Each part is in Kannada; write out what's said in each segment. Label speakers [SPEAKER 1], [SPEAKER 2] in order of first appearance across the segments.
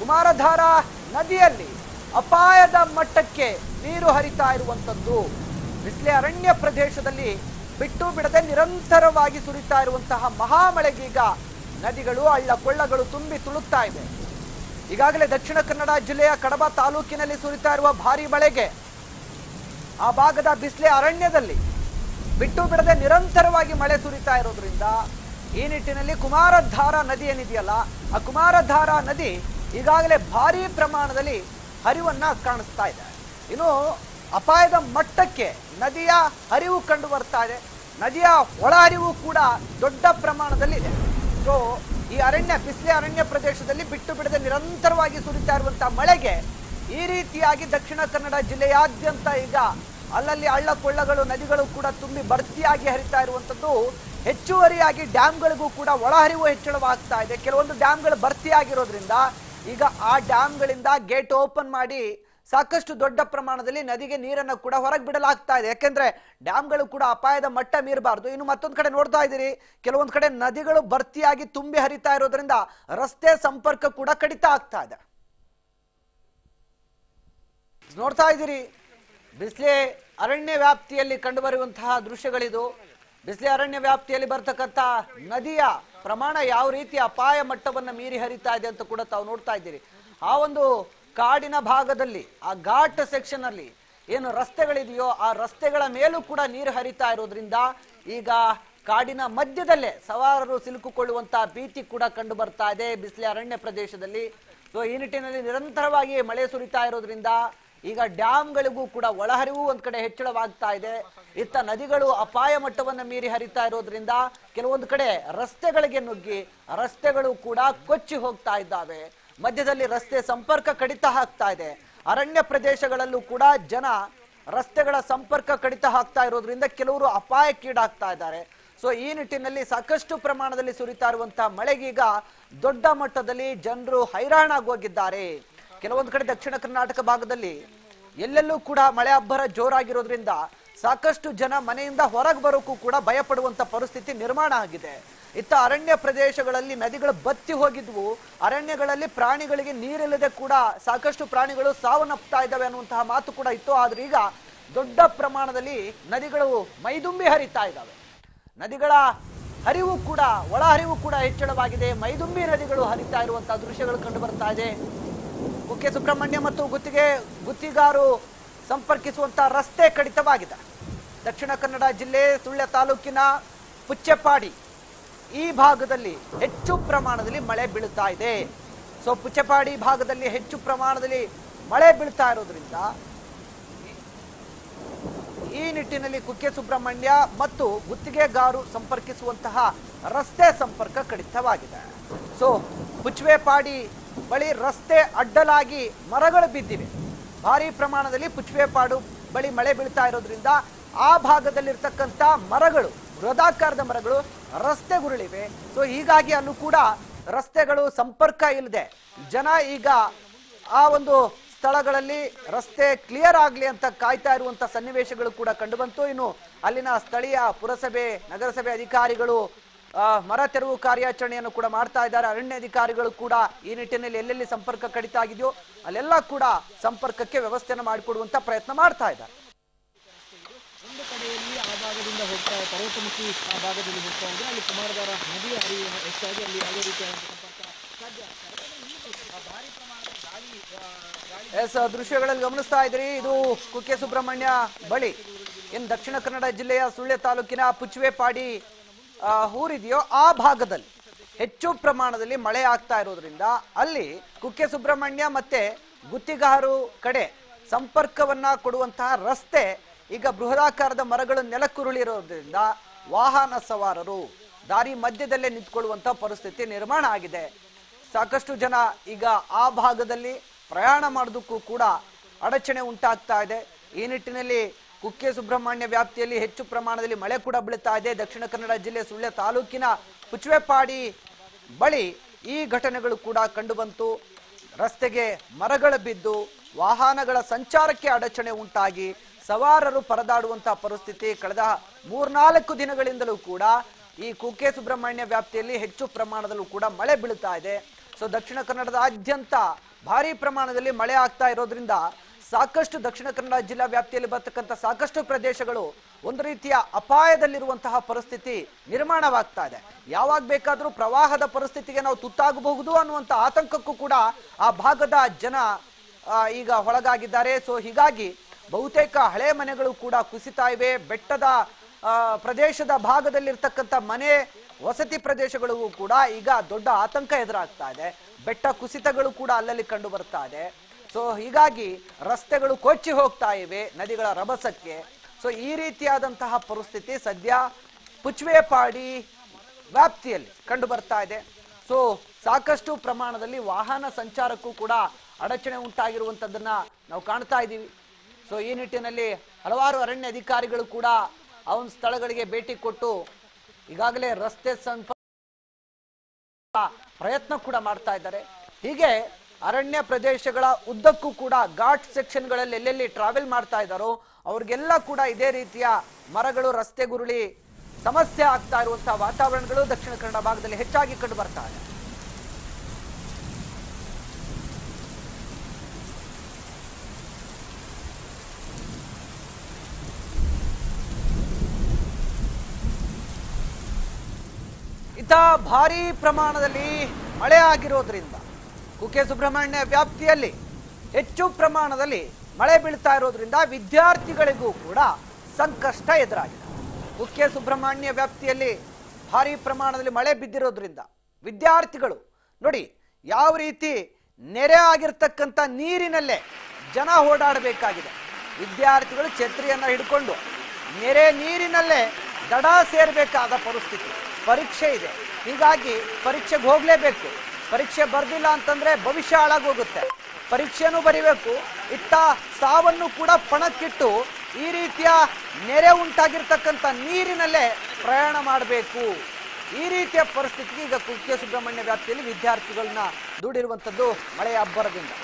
[SPEAKER 1] ಕುಮಾರಧಾರ ನದಿಯಲ್ಲಿ ಅಪಾಯದ ಮಟ್ಟಕ್ಕೆ ನೀರು ಹರಿತಾ ಇರುವಂತದ್ದು ಬಿಸ್ಲೆ ಅರಣ್ಯ ಪ್ರದೇಶದಲ್ಲಿ ಬಿಟ್ಟು ಬಿಡದೆ ನಿರಂತರವಾಗಿ ಸುರಿತಾ ಇರುವಂತಹ ಮಹಾಮಳೆಗೀಗ ನದಿಗಳು ಹಳ್ಳ ಕೊಳ್ಳಗಳು ತುಂಬಿ ತುಳುಕ್ತಾ ಇವೆ ಈಗಾಗಲೇ ದಕ್ಷಿಣ ಕನ್ನಡ ಜಿಲ್ಲೆಯ ಕಡಬ ತಾಲೂಕಿನಲ್ಲಿ ಸುರಿತಾ ಇರುವ ಭಾರಿ ಮಳೆಗೆ ಆ ಭಾಗದ ಬಿಸ್ಲೆ ಅರಣ್ಯದಲ್ಲಿ ಬಿಟ್ಟು ಬಿಡದೆ ನಿರಂತರವಾಗಿ ಮಳೆ ಸುರಿತಾ ಇರೋದ್ರಿಂದ ಈ ನಿಟ್ಟಿನಲ್ಲಿ ಕುಮಾರಧಾರ ನದಿ ಏನಿದೆಯಲ್ಲ ಆ ಕುಮಾರಧಾರ ನದಿ ಈಗಾಗಲೇ ಭಾರಿ ಪ್ರಮಾಣದಲ್ಲಿ ಹರಿವನ್ನ ಕಾಣಿಸ್ತಾ ಇದೆ ಇನ್ನು ಅಪಾಯದ ಮಟ್ಟಕ್ಕೆ ನದಿಯ ಹರಿವು ಕಂಡು ಬರ್ತಾ ಇದೆ ನದಿಯ ಒಳಹರಿವು ಕೂಡ ದೊಡ್ಡ ಪ್ರಮಾಣದಲ್ಲಿದೆ ಸೊ ಈ ಅರಣ್ಯ ಬಿಸಿಲೆ ಅರಣ್ಯ ಪ್ರದೇಶದಲ್ಲಿ ಬಿಟ್ಟು ಬಿಡದೆ ನಿರಂತರವಾಗಿ ಸುರಿತಾ ಇರುವಂತಹ ಮಳೆಗೆ ಈ ರೀತಿಯಾಗಿ ದಕ್ಷಿಣ ಕನ್ನಡ ಜಿಲ್ಲೆಯಾದ್ಯಂತ ಈಗ ಅಲ್ಲಲ್ಲಿ ಹಳ್ಳ ಕೊಳ್ಳಗಳು ನದಿಗಳು ಕೂಡ ತುಂಬಿ ಭರ್ತಿಯಾಗಿ ಹರಿತಾ ಇರುವಂತದ್ದು ಹೆಚ್ಚುವರಿಯಾಗಿ ಡ್ಯಾಮ್ಗಳಿಗೂ ಕೂಡ ಒಳಹರಿವು ಹೆಚ್ಚಳವಾಗ್ತಾ ಇದೆ ಕೆಲವೊಂದು ಡ್ಯಾಮ್ಗಳು ಭರ್ತಿಯಾಗಿರೋದ್ರಿಂದ ಈಗ ಆ ಡ್ಯಾಮ್ಗಳಿಂದ ಗೇಟ್ ಓಪನ್ ಮಾಡಿ ಸಾಕಷ್ಟು ದೊಡ್ಡ ಪ್ರಮಾಣದಲ್ಲಿ ನದಿಗೆ ನೀರನ್ನು ಕೂಡ ಹೊರಗೆ ಬಿಡಲಾಗ್ತಾ ಇದೆ ಯಾಕೆಂದ್ರೆ ಡ್ಯಾಮ್ಗಳು ಕೂಡ ಅಪಾಯದ ಮಟ್ಟ ಮೀರಬಾರ್ದು ಇನ್ನು ಮತ್ತೊಂದು ಕಡೆ ನೋಡ್ತಾ ಇದ್ದೀರಿ ಕೆಲವೊಂದು ಕಡೆ ನದಿಗಳು ಭರ್ತಿಯಾಗಿ ತುಂಬಿ ಹರಿತಾ ಇರೋದ್ರಿಂದ ರಸ್ತೆ ಸಂಪರ್ಕ ಕೂಡ ಕಡಿತ ಆಗ್ತಾ ಇದೆ ನೋಡ್ತಾ ಇದ್ದೀರಿ ಬಿಸ್ಲೆ ಅರಣ್ಯ ವ್ಯಾಪ್ತಿಯಲ್ಲಿ ಕಂಡುಬರುವಂತಹ ದೃಶ್ಯಗಳಿದು ಬಿಸ್ಲೆ ಅರಣ್ಯ ವ್ಯಾಪ್ತಿಯಲ್ಲಿ ಬರ್ತಕ್ಕಂಥ ನದಿಯ ಪ್ರಮಾಣ ಯಾವ ರೀತಿ ಅಪಾಯ ಮಟ್ಟವನ್ನು ಮೀರಿ ಹರಿತಾ ಇದೆ ಅಂತ ಕೂಡ ತಾವು ನೋಡ್ತಾ ಇದ್ದೀರಿ ಆ ಒಂದು ಕಾಡಿನ ಭಾಗದಲ್ಲಿ ಆ ಘಾಟ್ ಸೆಕ್ಷನ್ ಅಲ್ಲಿ ಏನು ರಸ್ತೆಗಳಿದೆಯೋ ಆ ರಸ್ತೆಗಳ ಮೇಲೂ ಕೂಡ ನೀರು ಹರಿತಾ ಇರೋದ್ರಿಂದ ಈಗ ಕಾಡಿನ ಮಧ್ಯದಲ್ಲೇ ಸವಾರರು ಸಿಲುಕಿಕೊಳ್ಳುವಂತಹ ಭೀತಿ ಕೂಡ ಕಂಡು ಬರ್ತಾ ಇದೆ ಬಿಸಿಲೆ ಅರಣ್ಯ ಪ್ರದೇಶದಲ್ಲಿ ಸೊ ಈ ನಿಟ್ಟಿನಲ್ಲಿ ನಿರಂತರವಾಗಿ ಮಳೆ ಸುರಿತಾ ಇರೋದ್ರಿಂದ ಈಗ ಡ್ಯಾಮ್ಗಳಿಗೂ ಕೂಡ ಒಳಹರಿವು ಒಂದ್ ಕಡೆ ಹೆಚ್ಚಳವಾಗ್ತಾ ಇದೆ ಇತ್ತ ನದಿಗಳು ಅಪಾಯ ಮಟ್ಟವನ್ನು ಮೀರಿ ಹರಿತಾ ಇರೋದ್ರಿಂದ ಕೆಲವೊಂದು ಕಡೆ ರಸ್ತೆಗಳಿಗೆ ನುಗ್ಗಿ ರಸ್ತೆಗಳು ಕೂಡ ಕೊಚ್ಚಿ ಹೋಗ್ತಾ ಇದ್ದಾವೆ ಮಧ್ಯದಲ್ಲಿ ರಸ್ತೆ ಸಂಪರ್ಕ ಕಡಿತ ಆಗ್ತಾ ಇದೆ ಅರಣ್ಯ ಪ್ರದೇಶಗಳಲ್ಲೂ ಕೂಡ ಜನ ರಸ್ತೆಗಳ ಸಂಪರ್ಕ ಕಡಿತ ಆಗ್ತಾ ಇರೋದ್ರಿಂದ ಕೆಲವರು ಅಪಾಯಕ್ಕೀಡಾಗ್ತಾ ಇದ್ದಾರೆ ಸೊ ಈ ನಿಟ್ಟಿನಲ್ಲಿ ಸಾಕಷ್ಟು ಪ್ರಮಾಣದಲ್ಲಿ ಸುರಿತಾ ಇರುವಂತಹ ಮಳೆಗೀಗ ದೊಡ್ಡ ಮಟ್ಟದಲ್ಲಿ ಜನರು ಹೈರಾಣಾಗೋಗಿದ್ದಾರೆ ಕೆಲವೊಂದು ಕಡೆ ದಕ್ಷಿಣ ಕರ್ನಾಟಕ ಭಾಗದಲ್ಲಿ ಎಲ್ಲೆಲ್ಲೂ ಕೂಡ ಮಳೆ ಅಬ್ಬರ ಜೋರಾಗಿರೋದ್ರಿಂದ ಸಾಕಷ್ಟು ಜನ ಮನೆಯಿಂದ ಹೊರಗೆ ಬರೋಕ್ಕೂ ಕೂಡ ಭಯ ಪಡುವಂತ ಪರಿಸ್ಥಿತಿ ನಿರ್ಮಾಣ ಆಗಿದೆ ಇತ್ತ ಅರಣ್ಯ ಪ್ರದೇಶಗಳಲ್ಲಿ ನದಿಗಳು ಬತ್ತಿ ಹೋಗಿದ್ವು ಅರಣ್ಯಗಳಲ್ಲಿ ಪ್ರಾಣಿಗಳಿಗೆ ನೀರಿಲ್ಲದೆ ಕೂಡ ಸಾಕಷ್ಟು ಪ್ರಾಣಿಗಳು ಸಾವನ್ನಪ್ತಾ ಇದ್ದಾವೆ ಅನ್ನುವಂತಹ ಮಾತು ಕೂಡ ಇತ್ತು ಆದ್ರೆ ಈಗ ದೊಡ್ಡ ಪ್ರಮಾಣದಲ್ಲಿ ನದಿಗಳು ಮೈದುಂಬಿ ಹರಿತಾ ಇದ್ದಾವೆ ನದಿಗಳ ಹರಿವು ಕೂಡ ಒಳ ಹರಿವು ಕೂಡ ಹೆಚ್ಚಳವಾಗಿದೆ ಮೈದುಂಬಿ ನದಿಗಳು ಹರಿತಾ ಇರುವಂತಹ ದೃಶ್ಯಗಳು ಕಂಡು ಬರ್ತಾ ಇದೆ ಕುಕ್ಕೆ ಸುಬ್ರಹ್ಮಣ್ಯ ಮತ್ತು ಗುತ್ತಿಗೆ ಗುತ್ತಿಗಾರು ಸಂಪರ್ಕಿಸುವಂತಹ ರಸ್ತೆ ಕಡಿತವಾಗಿದೆ ದಕ್ಷಿಣ ಕನ್ನಡ ಜಿಲ್ಲೆ ಸುಳ್ಯ ತಾಲೂಕಿನ ಪುಚ್ಚೆಪಾಡಿ ಈ ಭಾಗದಲ್ಲಿ ಹೆಚ್ಚು ಪ್ರಮಾಣದಲ್ಲಿ ಮಳೆ ಬೀಳುತ್ತಾ ಇದೆ ಸೊ ಪುಚ್ಚೆಪಾಡಿ ಭಾಗದಲ್ಲಿ ಹೆಚ್ಚು ಪ್ರಮಾಣದಲ್ಲಿ ಮಳೆ ಬೀಳ್ತಾ ಇರೋದ್ರಿಂದ ಈ ನಿಟ್ಟಿನಲ್ಲಿ ಕುಕ್ಕೆ ಸುಬ್ರಹ್ಮಣ್ಯ ಮತ್ತು ಗುತ್ತಿಗೆಗಾರು ಸಂಪರ್ಕಿಸುವಂತಹ ರಸ್ತೆ ಸಂಪರ್ಕ ಕಡಿತವಾಗಿದೆ ಸೊ ಪುಚ್ವೇಪಾಡಿ ಬಳಿ ರಸ್ತೆ ಅಡ್ಡಲಾಗಿ ಮರಗಳು ಬಿದ್ದಿವೆ ಭಾರಿ ಪ್ರಮಾಣದಲ್ಲಿ ಪುಚ್ವೇಪಾಡು ಬಳಿ ಮಳೆ ಬೀಳ್ತಾ ಇರೋದ್ರಿಂದ ಆ ಭಾಗದಲ್ಲಿರ್ತಕ್ಕಂಥ ಮರಗಳು ಬೃಹದಾಕಾರದ ಮರಗಳು ರಸ್ತೆಗುರುಳಿವೆ ಸೊ ಹೀಗಾಗಿ ಅಲ್ಲೂ ಕೂಡ ರಸ್ತೆಗಳು ಸಂಪರ್ಕ ಇಲ್ಲದೆ ಜನ ಈಗ ಆ ಒಂದು ಸ್ಥಳಗಳಲ್ಲಿ ರಸ್ತೆ ಕ್ಲಿಯರ್ ಆಗಲಿ ಅಂತ ಕಾಯ್ತಾ ಇರುವಂತ ಸನ್ನಿವೇಶಗಳು ಕೂಡ ಕಂಡುಬಂತು ಇನ್ನು ಅಲ್ಲಿನ ಸ್ಥಳೀಯ ಪುರಸಭೆ ನಗರಸಭೆ ಅಧಿಕಾರಿಗಳು ಆ, ಮರ ತೆರವು ಕಾರ್ಯಾಚರಣೆಯನ್ನು ಕೂಡ ಮಾಡ್ತಾ ಇದ್ದಾರೆ ಅರಣ್ಯ ಅಧಿಕಾರಿಗಳು ಕೂಡ ಈ ನಿಟ್ಟಿನಲ್ಲಿ ಎಲ್ಲೆಲ್ಲಿ ಸಂಪರ್ಕ ಕಡಿತ ಆಗಿದೆಯೋ ಅಲ್ಲೆಲ್ಲ ಕೂಡ ಸಂಪರ್ಕಕ್ಕೆ ವ್ಯವಸ್ಥೆಯನ್ನು ಮಾಡಿಕೊಡುವಂತ ಪ್ರಯತ್ನ ಮಾಡ್ತಾ ಇದ್ದಾರೆ
[SPEAKER 2] ಒಂದು ಕಡೆಯಲ್ಲಿ ಆ ಭಾಗದಿಂದ ಹೋಗ್ತಾ ಪರ್ವತಮುಖಿ ಆ ಭಾಗದಲ್ಲಿ ಹೋಗ್ತಾ ಇದ್ರೆ ಅಲ್ಲಿ ಕುಮಾರಧಾರ ನದಿಯ ಹರಿವು ಹೆಚ್ಚಾಗಿ ಅಲ್ಲಿ ಯಾವುದೇ ರೀತಿಯ ಸಂಪರ್ಕ ಸಾಧ್ಯ ಆಗ್ತಾ ಇದೆ. ಈ ಆ ಭಾರಿ ಪ್ರಮಾಣದ ಗಾಳಿ ಆ, ಗಾಳಿ
[SPEAKER 1] ಎಸ್ ದೃಶ್ಯಗಳಲ್ಲಿ ಗಮನಿಸ್ತಾ ಇದ್ರಿ ಇದು ಕುಕ್ಕೆ ಸುಬ್ರಹ್ಮಣ್ಯ ಬಳಿ ಇನ್ನು ದಕ್ಷಿಣ ಕನ್ನಡ ಜಿಲ್ಲೆಯ ಸುಳ್ಯ ತಾಲೂಕಿನ ಪುಚ್ವೇಪಾಡಿ ಆ, ಊರಿದೆಯೋ ಆ ಭಾಗದಲ್ಲಿ ಹೆಚ್ಚು ಪ್ರಮಾಣದಲ್ಲಿ ಮಳೆ ಆಗ್ತಾ ಇರೋದ್ರಿಂದ ಅಲ್ಲಿ ಕುಕ್ಕೆ ಸುಬ್ರಹ್ಮಣ್ಯ ಮತ್ತೆ ಗುತ್ತಿಗಾರು ಕಡೆ ಸಂಪರ್ಕವನ್ನ ಕೊಡುವಂತಹ ರಸ್ತೆ ಈಗ ಬೃಹದಾಕಾರದ ಮರಗಳು ನೆಲಕ್ಕುರುಳಿರೋದ್ರಿಂದ ವಾಹನ ಸವಾರರು ದಾರಿ ಮಧ್ಯದಲ್ಲೇ ನಿಂತ್ಕೊಳ್ಳುವಂತಹ ಪರಿಸ್ಥಿತಿ ನಿರ್ಮಾಣ ಆಗಿದೆ ಸಾಕಷ್ಟು ಜನ ಈಗ ಆ ಭಾಗದಲ್ಲಿ ಪ್ರಯಾಣ ಮಾಡೋದಕ್ಕೂ ಕೂಡ ಅಡಚಣೆ ಉಂಟಾಗ್ತಾ ಇದೆ ಈ ನಿಟ್ಟಿನಲ್ಲಿ ಕುಕ್ಕೆ ಸುಬ್ರಹ್ಮಣ್ಯ ವ್ಯಾಪ್ತಿಯಲ್ಲಿ ಹೆಚ್ಚು ಪ್ರಮಾಣದಲ್ಲಿ ಮಳೆ ಕೂಡ ಬೀಳ್ತಾ ಇದೆ ದಕ್ಷಿಣ ಕನ್ನಡ ಜಿಲ್ಲೆ ಸುಳ್ಯ ತಾಲೂಕಿನ ಪುಚ್ವೆಪಾಡಿ ಬಳಿ ಈ ಘಟನೆಗಳು ಕೂಡ ಕಂಡುಬಂತು ರಸ್ತೆಗೆ ಮರಗಳು ಬಿದ್ದು ವಾಹನಗಳ ಸಂಚಾರಕ್ಕೆ ಅಡಚಣೆ ಉಂಟಾಗಿ ಸವಾರರು ಪರದಾಡುವಂತಹ ಪರಿಸ್ಥಿತಿ ಕಳೆದ ಮೂರ್ನಾಲ್ಕು ದಿನಗಳಿಂದಲೂ ಕೂಡ ಈ ಕುಕ್ಕೆ ಸುಬ್ರಹ್ಮಣ್ಯ ವ್ಯಾಪ್ತಿಯಲ್ಲಿ ಹೆಚ್ಚು ಪ್ರಮಾಣದಲ್ಲೂ ಕೂಡ ಮಳೆ ಬೀಳುತ್ತಾ ಇದೆ ಸೊ ದಕ್ಷಿಣ ಕನ್ನಡದಾದ್ಯಂತ ಭಾರಿ ಪ್ರಮಾಣದಲ್ಲಿ ಮಳೆ ಆಗ್ತಾ ಇರೋದ್ರಿಂದ ಸಾಕಷ್ಟು ದಕ್ಷಿಣ ಕನ್ನಡ ಜಿಲ್ಲಾ ವ್ಯಾಪ್ತಿಯಲ್ಲಿ ಬರ್ತಕ್ಕಂಥ ಸಾಕಷ್ಟು ಪ್ರದೇಶಗಳು ಒಂದು ರೀತಿಯ ಅಪಾಯದಲ್ಲಿರುವಂತಹ ಪರಿಸ್ಥಿತಿ ನಿರ್ಮಾಣವಾಗ್ತಾ ಇದೆ ಯಾವಾಗ ಬೇಕಾದರೂ ಪ್ರವಾಹದ ಪರಿಸ್ಥಿತಿಗೆ ನಾವು ತುತ್ತಾಗಬಹುದು ಅನ್ನುವಂಥ ಆತಂಕಕ್ಕೂ ಕೂಡ ಆ ಭಾಗದ ಜನ ಆ, ಈಗ ಒಳಗಾಗಿದ್ದಾರೆ ಸೊ ಹೀಗಾಗಿ ಬಹುತೇಕ ಹಳೆ ಮನೆಗಳು ಕೂಡ ಕುಸಿತಾ ಇವೆ ಬೆಟ್ಟದ ಆ, ಪ್ರದೇಶದ ಭಾಗದಲ್ಲಿರ್ತಕ್ಕಂಥ ಮನೆ ವಸತಿ ಪ್ರದೇಶಗಳಿಗೂ ಕೂಡ ಈಗ ದೊಡ್ಡ ಆತಂಕ ಎದುರಾಗ್ತಾ ಇದೆ ಬೆಟ್ಟ ಕುಸಿತಗಳು ಕೂಡ ಅಲ್ಲಲ್ಲಿ ಕಂಡು ಬರ್ತಾ ಇದೆ ಸೊ ಹೀಗಾಗಿ ರಸ್ತೆಗಳು ಕೊಚ್ಚಿ ಹೋಗ್ತಾ ಇವೆ ನದಿಗಳ ರಭಸಕ್ಕೆ ಸೊ ಈ ರೀತಿಯಾದಂತಹ ಪರಿಸ್ಥಿತಿ ಸದ್ಯ ಪುಚ್ವೇಪಾಡಿ ವ್ಯಾಪ್ತಿಯಲ್ಲಿ ಕಂಡು ಬರ್ತಾ ಇದೆ ಸೊ ಸಾಕಷ್ಟು ಪ್ರಮಾಣದಲ್ಲಿ ವಾಹನ ಸಂಚಾರಕ್ಕೂ ಕೂಡ ಅಡಚಣೆ ಉಂಟಾಗಿರುವಂಥದ್ದನ್ನ ನಾವು ಕಾಣ್ತಾ ಇದ್ದೀವಿ ಸೊ ಈ ನಿಟ್ಟಿನಲ್ಲಿ ಹಲವಾರು ಅರಣ್ಯ ಅಧಿಕಾರಿಗಳು ಕೂಡ ಆ ಒಂದು ಸ್ಥಳಗಳಿಗೆ ಭೇಟಿ ಕೊಟ್ಟು ಈಗಾಗಲೇ ರಸ್ತೆ ಸಂಪ ಪ್ರಯತ್ನ ಕೂಡ ಮಾಡ್ತಾ ಇದ್ದಾರೆ ಹೀಗೆ ಅರಣ್ಯ ಪ್ರದೇಶಗಳ ಉದ್ದಕ್ಕೂ ಕೂಡ ಘಾಟ್ ಸೆಕ್ಷನ್ಗಳಲ್ಲಿ ಎಲ್ಲೆಲ್ಲಿ ಟ್ರಾವೆಲ್ ಮಾಡ್ತಾ ಇದ್ದಾರೋ ಅವ್ರಿಗೆಲ್ಲ ಕೂಡ ಇದೇ ರೀತಿಯ ಮರಗಳು ರಸ್ತೆ ಗುರುಳಿ ಸಮಸ್ಯೆ ಆಗ್ತಾ ಇರುವಂತಹ ವಾತಾವರಣಗಳು ದಕ್ಷಿಣ ಕನ್ನಡ ಭಾಗದಲ್ಲಿ ಹೆಚ್ಚಾಗಿ ಕಂಡು ಬರ್ತಾ ಇದೆ ಇತ ಭಾರಿ ಪ್ರಮಾಣದಲ್ಲಿ ಮಳೆ ಆಗಿರೋದ್ರಿಂದ ಕುಕ್ಕೆ ಸುಬ್ರಹ್ಮಣ್ಯ ವ್ಯಾಪ್ತಿಯಲ್ಲಿ ಹೆಚ್ಚು ಪ್ರಮಾಣದಲ್ಲಿ ಮಳೆ ಬೀಳ್ತಾ ಇರೋದ್ರಿಂದ ವಿದ್ಯಾರ್ಥಿಗಳಿಗೂ ಕೂಡ ಸಂಕಷ್ಟ ಎದುರಾಗಿದೆ ಕುಕ್ಕೆ ಸುಬ್ರಹ್ಮಣ್ಯ ವ್ಯಾಪ್ತಿಯಲ್ಲಿ ಭಾರಿ ಪ್ರಮಾಣದಲ್ಲಿ ಮಳೆ ಬಿದ್ದಿರೋದ್ರಿಂದ ವಿದ್ಯಾರ್ಥಿಗಳು ನೋಡಿ ಯಾವ ರೀತಿ ನೆರೆ ಆಗಿರ್ತಕ್ಕಂಥ ನೀರಿನಲ್ಲೇ ಜನ ಓಡಾಡಬೇಕಾಗಿದೆ ವಿದ್ಯಾರ್ಥಿಗಳು ಛತ್ರಿಯನ್ನ ಹಿಡ್ಕೊಂಡು ನೆರೆ ನೀರಿನಲ್ಲೇ ದಡ ಸೇರಬೇಕಾದ ಪರಿಸ್ಥಿತಿ ಪರೀಕ್ಷೆ ಇದೆ ಹೀಗಾಗಿ ಪರೀಕ್ಷೆಗೆ ಹೋಗ್ಲೇಬೇಕು ಪರೀಕ್ಷೆ ಬರ್ದಿಲ್ಲ ಅಂತಂದ್ರೆ ಭವಿಷ್ಯ ಹಾಳಾಗೋಗುತ್ತೆ ಪರೀಕ್ಷೆನೂ ಬರಿಬೇಕು ಇತ್ತ ಸಾವನ್ನು ಕೂಡ ಪಣಕ್ಕಿಟ್ಟು ಈ ರೀತಿಯ ನೆರೆ ಉಂಟಾಗಿರ್ತಕ್ಕಂಥ ನೀರಿನಲ್ಲೇ ಪ್ರಯಾಣ ಮಾಡಬೇಕು ಈ ರೀತಿಯ ಪರಿಸ್ಥಿತಿಗೆ ಈಗ ಕುಕ್ಕೆ ಸುಬ್ರಹ್ಮಣ್ಯ ವ್ಯಾಪ್ತಿಯಲ್ಲಿ ವಿದ್ಯಾರ್ಥಿಗಳನ್ನ ದೂಡಿರುವಂಥದ್ದು ಮಳೆಯ ಅಬ್ಬರದಿಂದ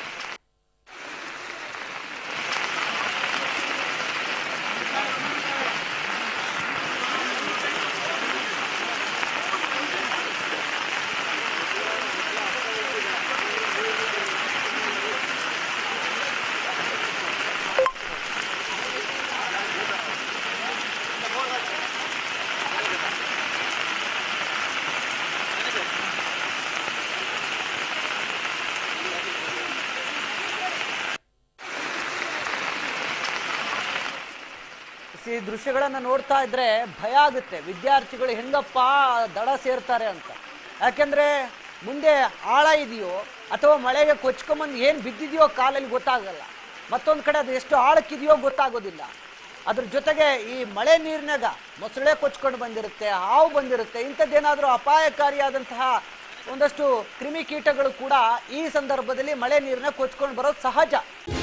[SPEAKER 1] ಈ ದೃಶ್ಯಗಳನ್ನ ನೋಡ್ತಾ ಇದ್ರೆ ಭಯ ಆಗುತ್ತೆ ವಿದ್ಯಾರ್ಥಿಗಳು ಹೆಂಗಪ್ಪ ದಡ ಸೇರ್ತಾರೆ ಅಂತ ಯಾಕೆಂದ್ರೆ ಮುಂದೆ ಆಳ ಇದೆಯೋ ಅಥವಾ ಮಳೆಗೆ ಕೊಚ್ಕೊಂಬಂದು ಏನು ಬಿದ್ದಿದೆಯೋ ಕಾಲಲ್ಲಿ ಗೊತ್ತಾಗಲ್ಲ ಮತ್ತೊಂದು ಕಡೆ ಅದು ಎಷ್ಟು ಆಳಕ್ಕಿದೆಯೋ ಗೊತ್ತಾಗೋದಿಲ್ಲ ಅದ್ರ ಜೊತೆಗೆ ಈ ಮಳೆ ನೀರಿನಾಗ ಮೊಸಳೆ ಕೊಚ್ಕೊಂಡು ಬಂದಿರುತ್ತೆ ಹಾವು ಬಂದಿರುತ್ತೆ ಇಂಥದ್ದೇನಾದರೂ ಅಪಾಯಕಾರಿಯಾದಂತಹ ಒಂದಷ್ಟು ಕ್ರಿಮಿಕೀಟಗಳು ಕೂಡ ಈ ಸಂದರ್ಭದಲ್ಲಿ ಮಳೆ ನೀರನ್ನ ಕೊಚ್ಕೊಂಡು ಬರೋದು ಸಹಜ